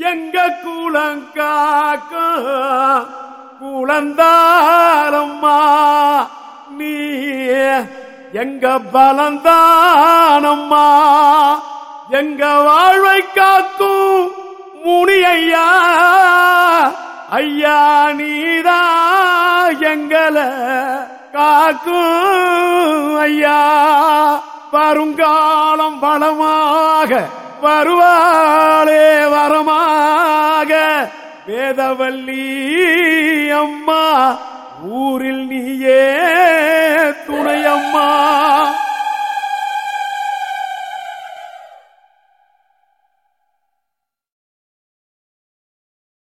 எங்க கூலங்காக்க குளந்தாரம்மா நீ எங்க பலந்தானம்மா எங்க வாழ்வை காக்கும் முனி ஐயா ஐயா நீதா எங்களை காக்கும் ஐயா வருங்காலம் வளமாக வருவாளே வரமாக வேதவல்லி அம்மா ஊரில் நீயே துணையம்மா